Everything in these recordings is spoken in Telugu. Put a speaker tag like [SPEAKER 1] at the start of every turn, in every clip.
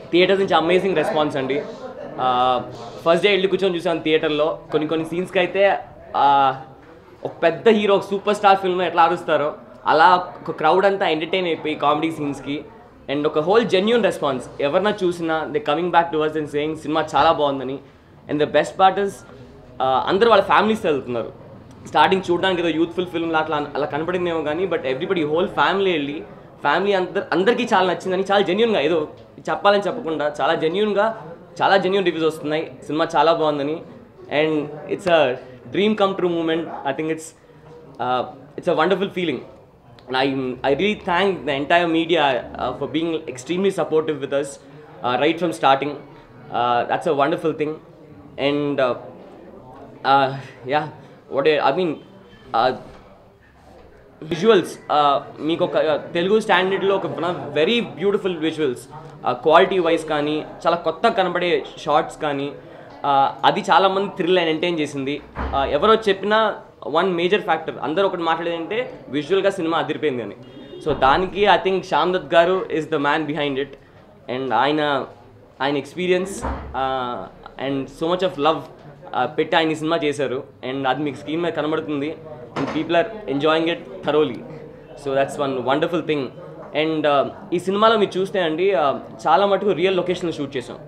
[SPEAKER 1] థియేటర్ నుంచి అమేజింగ్ రెస్పాన్స్ అండి ఫస్ట్ డే వెళ్ళి కూర్చొని చూసాను థియేటర్లో కొన్ని కొన్ని సీన్స్కి అయితే ఆ, ఒక పెద్ద హీరో ఒక సూపర్ స్టార్ ఫిల్మ్ ఎట్లా ఆరుస్తారో అలా ఒక క్రౌడ్ అంతా ఎంటర్టైన్ అయిపోయి కామెడీ సీన్స్కి అండ్ ఒక హోల్ జెన్యున్ రెస్పాన్స్ ఎవరన్నా చూసినా దే కమింగ్ బ్యాక్ టు వర్స్ అండ్ సేయింగ్ సినిమా చాలా బాగుందని and the best part is అందరూ వాళ్ళ ఫ్యామిలీస్ వెళ్తున్నారు స్టార్టింగ్ చూడడానికి ఏదో యూత్ఫుల్ ఫిల్మ్ అట్లా అలా కనపడిందేమో కానీ బట్ ఎవ్రీబడి హోల్ ఫ్యామిలీ వెళ్ళి ఫ్యామిలీ అందరు అందరికీ చాలా నచ్చిందని చాలా జెన్యున్గా ఏదో చెప్పాలని చెప్పకుండా చాలా జెన్యున్గా చాలా జెన్యున్ రివ్యూస్ వస్తున్నాయి సినిమా చాలా బాగుందని and it's a dream come true moment I think it's it's a wonderful feeling And I, I really thank the entire media uh, for being extremely supportive with us uh, right from starting. Uh, that's a wonderful thing. And uh, uh, yeah, what I, I mean, uh, visuals మీకు ఒక తెలుగు స్టాండర్డ్లో ఒక very beautiful visuals quality wise కానీ చాలా కొత్త కనబడే షార్ట్స్ కానీ uh, అది చాలామంది థ్రిల్ అండ్ ఎంటైన్ చేసింది Uh, ఎవరో చెప్పినా వన్ మేజర్ ఫ్యాక్టర్ అందరూ ఒకటి మాట్లాడేదంటే విజువల్గా సినిమా అదిరిపోయింది అని సో దానికి I think Shyam Dutt garu is the man behind it and ఆయన ఆయన experience and so much of love పెట్టి ఆయన ఈ సినిమా చేశారు అండ్ అది మీకు స్క్రీన్ మీద కనబడుతుంది and people are enjoying it thoroughly so that's one wonderful thing and ఈ సినిమాలో మీరు చూస్తే అండి uh, చాలా మటుకు రియల్ లొకేషన్లో షూట్ చేసాం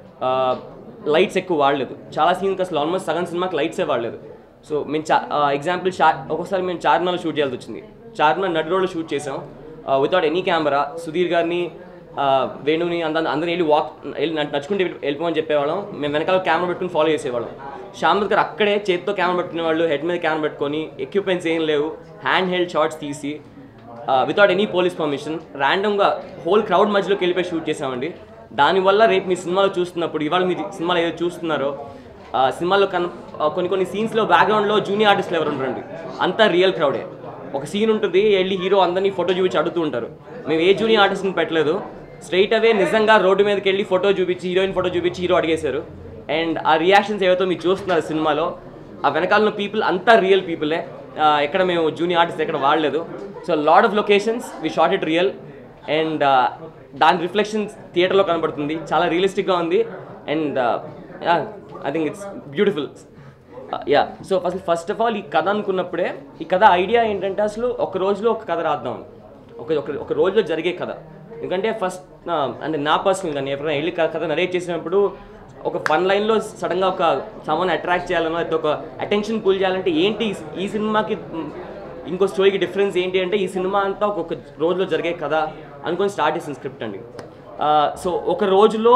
[SPEAKER 1] లైట్స్ ఎక్కువ వాడలేదు చాలా సీన్కి అసలు ఆల్మోస్ట్ సగం సినిమాకి లైట్సే వాడలేదు సో మేము చా ఎగ్జాంపుల్ చా ఒక్కొక్కసారి మేము చార్మినార్లో షూట్ చేయాల్సి వచ్చింది చార్మినార్ నడి రోడ్లో షూట్ చేసాం వితౌట్ ఎనీ కెమెరా సుధీర్ గారిని ఆ, వేణుని అందరూ అందరూ వెళ్ళి వాక్ వెళ్ళి నడు- నడుచుకుంటూ వెళ్ళి- వెళ్ళిపోమని చెప్పేవాళ్ళం మేము వెనకాల కెమెరా పెట్టుకుని ఫాలో చేసేవాళ్ళం శ్యామ్ గారు అక్కడే చేతితో కెమెరా పెట్టుకునే వాళ్ళు హెడ్ మీద కెమెరా పెట్టుకొని ఎక్విప్మెంట్స్ ఏం లేవు హ్యాండ్ హెల్డ్ షార్ట్స్ తీసి వితౌట్ ఎనీ పోలీస్ పర్మిషన్ ర్యాండమ్గా హోల్ క్రౌడ్ మధ్యలోకి వెళ్ళిపోయి షూట్ చేసామండి దానివల్ల రేపు మీ సినిమాలో చూస్తున్నప్పుడు ఇవాళ మీరు సినిమాలో ఏదో చూస్తున్నారో ఆ, సినిమాలో కన్ ఆ, కొన్ని కొన్ని సీన్స్లో బ్యాక్గ్రౌండ్లో జూనియర్ ఆర్టిస్టులు ఎవరు ఉంటారండి అంతా రియల్ క్రౌడే ఒక సీన్ ఉంటుంది వెళ్ళి హీరో అందరినీ ఫోటో చూపించి అడుగుతూ ఉంటారు మేము ఏ జూనియర్ ఆర్టిస్ట్ని పెట్టలేదు స్ట్రైట్ అవే నిజంగా రోడ్డు మీదకి వెళ్ళి ఫోటో చూపించి హీరోయిన్ ఫోటో చూపించి హీరో అడిగేశారు అండ్ ఆ రియాక్షన్స్ ఏవైతే మీరు చూస్తున్నారు సినిమాలో ఆ వెనకాల ఉన్న పీపుల్ అంతా రియల్ పీపులే ఎక్కడ మేము జూనియర్ ఆర్టిస్ట్ ఎక్కడ వాడలేదు so lot of locations we shot it real and దాని రిఫ్లెక్షన్స్ థియేటర్లో కనబడుతుంది చాలా రియలిస్టిక్గా ఉంది and I think it's beautiful yeah so first first of all ఈ కథ అనుకున్నప్పుడే ఈ కథ ఐడియా ఏంటంటే అసలు ఒక రోజులో ఒక కథ రాద్దాం అని. ఒక ఒక ఒక రోజులో జరిగే కథ ఎందుకంటే ఫస్ట్ అంటే నా పర్సనల్ కానీ ఎప్పుడైనా వెళ్ళి కథ కథ నరేట్ చేసినప్పుడు ఒక ఫన్ లైన్లో సడన్గా ఒక సమన్ అట్రాక్ట్ చేయాలనో లేకపోతే ఒక అటెన్షన్ పూల్ చేయాలంటే ఏంటి ఈ- ఈ సినిమాకి మ్, ఇంకో స్టోరీకి డిఫరెన్స్ ఏంటి అంటే ఈ సినిమా అంతా ఒక్కొక్క రోజులో జరిగే కథ అనుకొని స్టార్ట్ చేసిన స్క్రిప్ట్ అండి సో ఒక రోజులో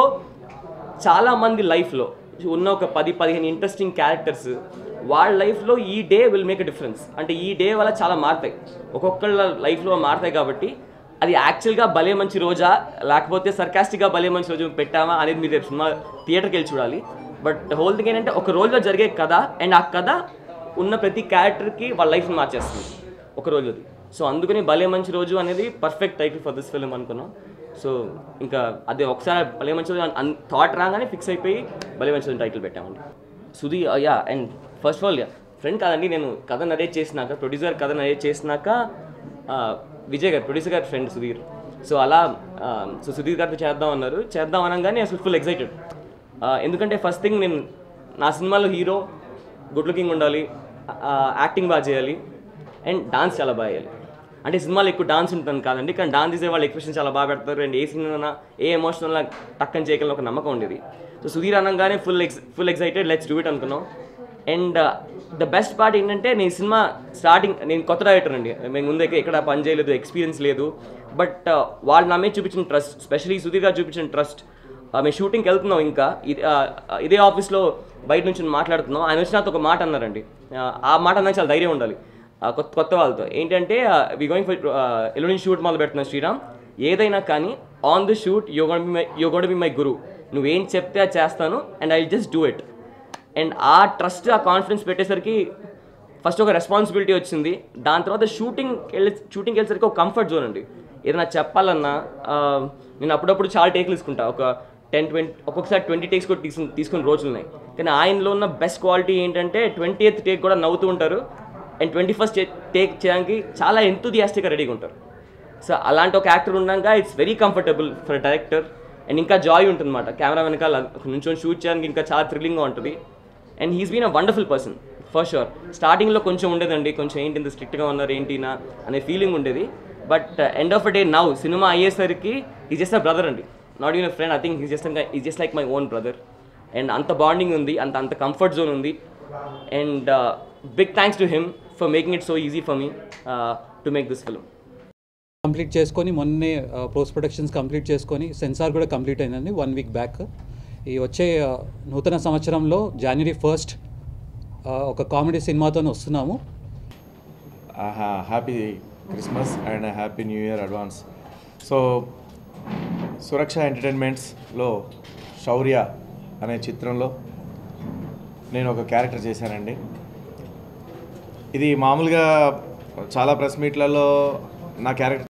[SPEAKER 1] చాలా మంది లైఫ్లో ఉన్న ఒక పది పదిహేను ఇంట్రెస్టింగ్ క్యారెక్టర్స్ వాళ్ళ లైఫ్లో ఈ day will make a difference అంటే ఈ డే వల్ల చాలా మారుతాయి ఒక్కొక్కళ్ళ లైఫ్లో మారుతాయి కాబట్టి అది యాక్చువల్గా భలే మంచి రోజా లేకపోతే సర్కాస్టిక్గా భలే మంచి రోజు పెట్టామా అనేది మీరు రేపు సినిమా థియేటర్కి వెళ్ళి చూడాలి బట్ హోల్ థింగ్ ఏంటంటే ఒక రోజులో జరిగే కథ అండ్ ఆ కథ ఉన్న ప్రతి క్యారెక్టర్కి వాళ్ళ లైఫ్ని మార్చేస్తుంది ఒక రోజుది సో అందుకని భలే మంచి రోజు అనేది perfect title for this film అనుకున్నాం సో ఇంకా అదే ఒకసారి భలే మంచి రోజు థాట్ రాగానే ఫిక్స్ అయిపోయి భలే మంచి రోజు టైటిల్ పెట్టామండి Sudhi yeah and first of all friend కాదండి నేను కథ నరేట్ చేసినాక ప్రొడ్యూసర్ కథ నరేట్ చేసినాక ఆ, విజయ్ గారు ప్రొడ్యూసర్ గారి ఫ్రెండ్ సుధీర్ సో అలా ఆ, సో సుధీర్ గారితో చేద్దాం అన్నారు చేద్దాం అనగానే అసలు ఫుల్ ఎక్సైటెడ్ ఎందుకంటే ఫస్ట్ థింగ్ నేను నా సినిమాలో హీరో గుడ్ లుకింగ్ ఉండాలి యాక్టింగ్ బాగా చేయాలి అండ్ డాన్స్ చాలా బాగా చేయాలి అంటే సినిమాలో ఎక్కువ డాన్స్ ఉంటుంది కాదండి కానీ డాన్స్ చేసే వాళ్ళు ఎక్స్ప్రెషన్ చాలా బాగా పెడతారు అండ్ ఏ సీన్ అన్నా ఏ ఎమోషనల్ టక్కని చేయగలని ఒక నమ్మకం ఉండేది సో సుధీర్ అనగానే full ex full excited let's do it అనుకున్నాం అండ్ ద బెస్ట్ పార్ట్ ఏంటంటే నేను ఈ సినిమా స్టార్టింగ్ నేను కొత్త డైరెక్టర్ అండి మేము ముందు ఎక్క- ఎక్కడ పని చేయలేదు ఎక్స్పీరియన్స్ లేదు బట్ వాళ్ళు నా మీద చూపించిన ట్రస్ట్ స్పెషలీ సుధీర్ గారు చూపించిన ట్రస్ట్ మేము షూటింగ్కి వెళ్తున్నాం ఇంకా ఇది ఆ, ఇదే ఆఫీస్లో బయట నుంచి మాట్లాడుతున్నాం ఆయన వచ్చి నాతో ఒక మాట అన్నారండి ఆ, ఆ మాట అన్నది చాలా ధైర్యం ఉండాలి ఆ, కొత్త కొత్త వాళ్ళతో ఏంటంటే వి గోయింగ్ ఫర్ ఎల్లుండి షూట్ మొదలు పెడుతున్నాం శ్రీరామ్ ఏదైనా కానీ on the shoot you gotta be my you gotta be my guru నువ్వేం చెప్తే అది చేస్తాను and I just do it and ఆ ట్రస్ట్ ఆ కాన్ఫిడెన్స్ పెట్టేసరికి ఫస్ట్ ఒక రెస్పాన్సిబిలిటీ వచ్చింది దాని తర్వాత షూటింగ్ వెళ్ళి షూటింగ్కి వెళ్ళేసరికి ఒక కంఫర్ట్ జోన్ అండి ఏదైనా చెప్పాలన్నా ఆ, నేను అప్పుడప్పుడు చాలా టేక్లు తీసుకుంటా ఒక టెన్ ట్వంటీ ఒక్కొక్కసారి ట్వంటీ టేక్స్ కూడా తీసుకుని తీసుకుని రోజులు ఉన్నాయి కానీ ఆయనలో ఉన్న బెస్ట్ క్వాలిటీ ఏంటంటే ట్వంటీ ఎయిత్ టేక్ కూడా నవ్వుతూ ఉంటారు అండ్ ట్వంటీ ఫస్ట్ టేక్ చేయడానికి చాలా ఎంతూదియాస్టిక్గా రెడీగా ఉంటారు సో అలాంటి ఒక యాక్టర్ ఉన్నాక it's very comfortable for director and ఇంకా జాయ్ ఉంటుందన్నమాట కెమెరా వెనకాల నుంచొని షూట్ చేయడానికి ఇంకా చాలా థ్రిల్లింగ్గా ఉంటుంది and he's been a wonderful person for sure స్టార్టింగ్లో కొంచెం ఉండేదండి కొంచెం ఏంటి ఇంత స్ట్రిక్ట్గా ఉన్నారు ఏంటినా అనే ఫీలింగ్ ఉండేది but end of day now సినిమా అయ్యేసరికి ఈ జస్ట్ అ బ్రదర్ అండి not even friend I think is just is just like my own brother and అంత బాండింగ్ ఉంది అంత అంత కంఫర్ట్ జోన్ ఉంది and big thanks to him for making it so easy for me to make this film
[SPEAKER 2] complete చేసుకొని మొన్నే పోస్ట్ ప్రొడక్షన్స్ కంప్లీట్ చేసుకొని సెన్సార్ కూడా కంప్లీట్ అయిందండి వన్ వీక్ బ్యాక్ ఈ వచ్చే ఆ, నూతన సంవత్సరంలో జనవరి ఫస్ట్ ఒక కామెడీ సినిమాతో వస్తున్నాము
[SPEAKER 3] happy Christmas and happy new year advance so Suraksha ఎంటర్టైన్మెంట్స్లో శౌర్య అనే చిత్రంలో నేను ఒక క్యారెక్టర్ చేశానండి ఇది మామూలుగా చాలా ప్రెస్ మీట్లలో నా క్యారెక్టర్